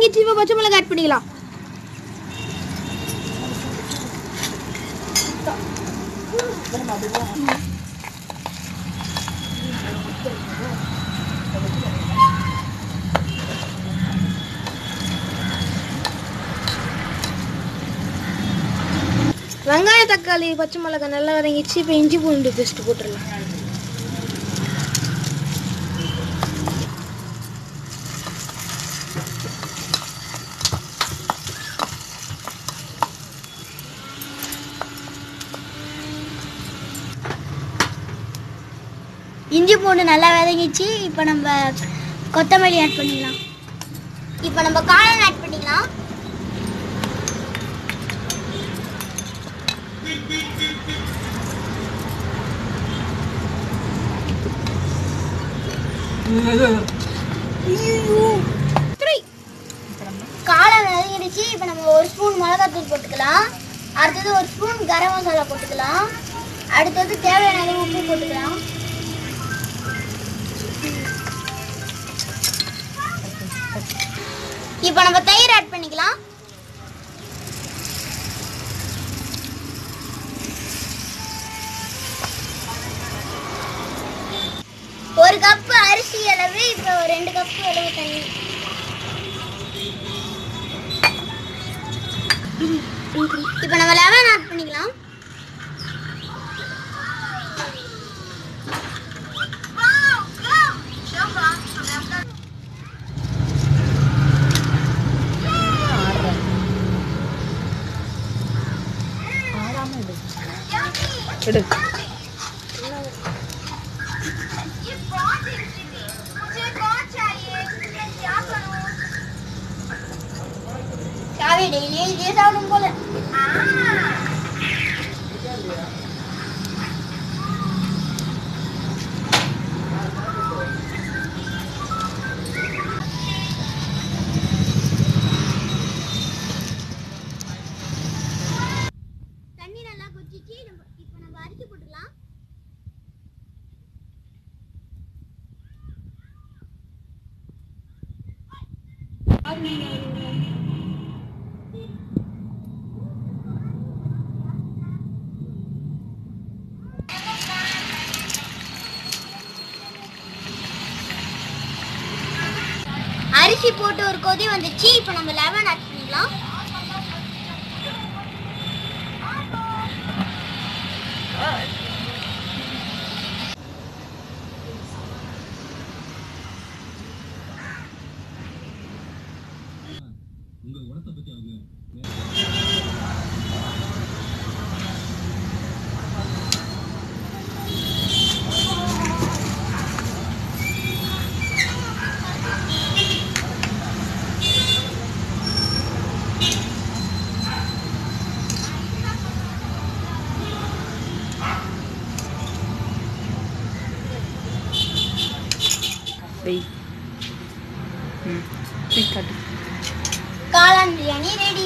வதங்கிச்சு இப்போ பச்சை மிளகாய் ஆட் பண்ணிக்கலாம் வெங்காய தக்காளி பச்சை மிளகாய் நல்லா வதங்கிச்சு இப்போ இஞ்சி பூண்டு பேஸ்ட் போட்டுடலாம் இஞ்சி பூண்டு நல்லா வதங்கிச்சு இப்போ நம்ம கொத்தமல்லி ஆட் பண்ணிக்கலாம் இப்போ நம்ம காளான் ஆட் பண்ணிக்கலாம் காளான் வதங்கிடுச்சு இப்போ நம்ம ஒரு ஸ்பூன் மிளகாத்தூள் போட்டுக்கலாம் அடுத்தது ஒரு ஸ்பூன் கரம் மசாலா போட்டுக்கலாம் அடுத்தது தேவையான அளவு உப்பு போட்டுக்கலாம் இப்போ நம்ம தயிர் ஆட் பண்ணிக்கலாம் ஒரு கப் அரிசி அளவு இப்போ ரெண்டு கப் அளவு தண்ணி இப்போ நம்ம லெமன் ஆட் பண்ணிக்கலாம் எடு சாவி டெய்லி இதே சாப்பிடும் போல தண்ணி நல்லா கொதிச்சு நம்ம இப்போ நம்ம அரிசி போட்டுக்கலாம் அரிசி போட்டு ஒரு கொதி வந்துச்சு இப்போ நம்ம லெமன் ஆட் பண்ணிக்கலாம் வெய் ம் சரி, காட்டு காளான் பிரியாணி ரெடி